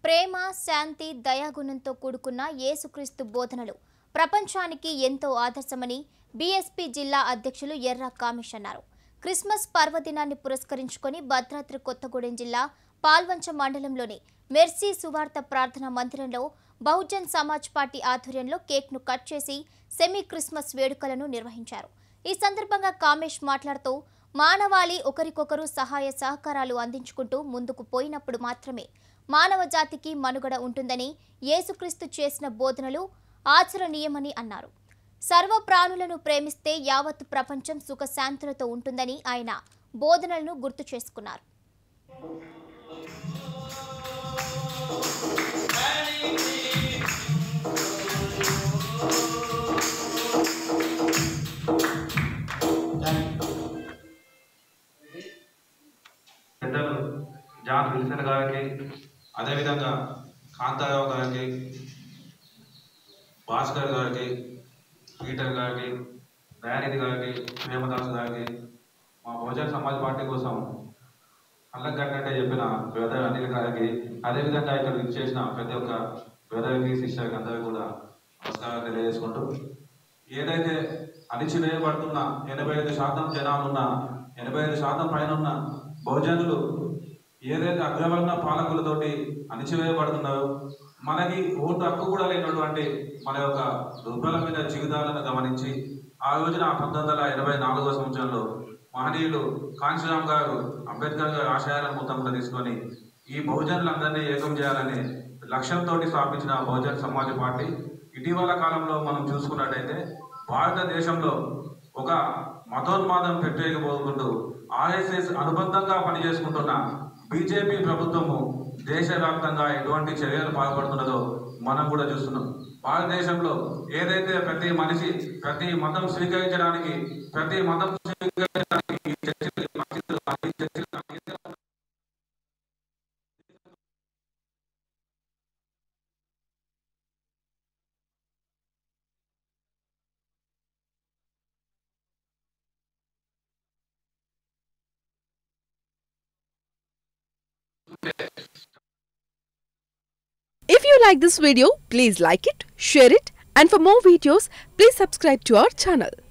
ప్రేమ శాంతి దయాగుణంతో కూడుకున్న యేసుక్రీస్తు బోధనలు ప్రపంచానికి ఎంతో ఆదర్శమని బీఎస్పీ జిల్లా అధ్యక్షులు ఎర్ర కామేష్ అన్నారు క్రిస్మస్ పర్వదినాన్ని పురస్కరించుకొని భద్రాద్రి కొత్తగూడెం జిల్లా పాల్వంచ మండలంలోని మెర్సీ సువార్త ప్రార్థనా మందిరంలో బహుజన్ సమాజ్ పార్టీ ఆధ్వర్యంలో కేక్ను కట్ చేసి సెమీ క్రిస్మస్ వేడుకలను నిర్వహించారు ఈ సందర్భంగా కామేష్ మాట్లాడుతూ మానవాళి ఒకరికొకరు సహాయ సహకారాలు అందించుకుంటూ ముందుకు పోయినప్పుడు మాత్రమే మానవ జాతికి మనుగడ ఉంటుందని యేసుక్రీస్తు చేసిన బోధనలు ఆచరణీయమని అన్నారు సర్వ ప్రాణులను ప్రేమిస్తే యావత్ ప్రపంచం సుఖశాంతులతో ఉంటుందని ఆయన బోధనలను గుర్తు చేసుకున్నారు పెద్దలు జాన్ విల్సన్ గారికి అదేవిధంగా కాంతారావు గారికి భాస్కర్ గారికి పీటర్ గారికి దయానిధి గారికి ప్రేమదాస్ గారికి మా బహుజన్ సమాజ్ పార్టీ కోసం అల్లం కట్టినట్టే చెప్పిన పేద అనిల్ గారికి అదేవిధంగా ఇక్కడ విచ్చేసిన ప్రతి ఒక్క పేదవికి శిష్యులకి అందరికీ కూడా నమస్కారం తెలియజేసుకుంటూ ఏదైతే అణిచివేయబడుతున్న ఎనభై ఐదు శాతం జనాలు ఉన్న ఎనభై ఐదు శాతం పైన ఉన్న బహుజనులు ఏదైతే అగ్రవర్ణ పాలకులతోటి అణిచివేయబడుతున్నారో మనకి ఓటు హక్కు కూడా లేనటువంటి మన యొక్క దుర్బలమైన జీవితాలను గమనించి ఆ రోజున పంతొమ్మిది వందల ఎనభై నాలుగో సంవత్సరంలో మహనీయులు కాంశీరామ్ గారు అంబేద్కర్ గారి ఆశయాలను మొత్తం కూడా తీసుకొని ఈ బహుజనులందరినీ ఏకం చేయాలని లక్ష్యంతో స్థాపించిన బహుజన్ సమాజ్ పార్టీ ఇటీవల కాలంలో మనం చూసుకున్నట్టయితే భారతదేశంలో ఒక మతోన్మాదం పెట్టేయకపోతుంటూ ఆర్ఎస్ఎస్ అనుబంధంగా పనిచేసుకుంటున్న బీజేపీ ప్రభుత్వము దేశవ్యాప్తంగా ఎటువంటి చర్యలు పాల్పడుతున్నదో మనం కూడా చూస్తున్నాం భారతదేశంలో ఏదైతే ప్రతి మనిషి ప్రతి మతం స్వీకరించడానికి ప్రతి మతం స్వీకరించడానికి ఈ చర్చలు, ఈ మసీదులు, ఈ చర్చలు, ఈ మసీదులు If you like this video, please like it, share it, and for more videos, please subscribe to our channel.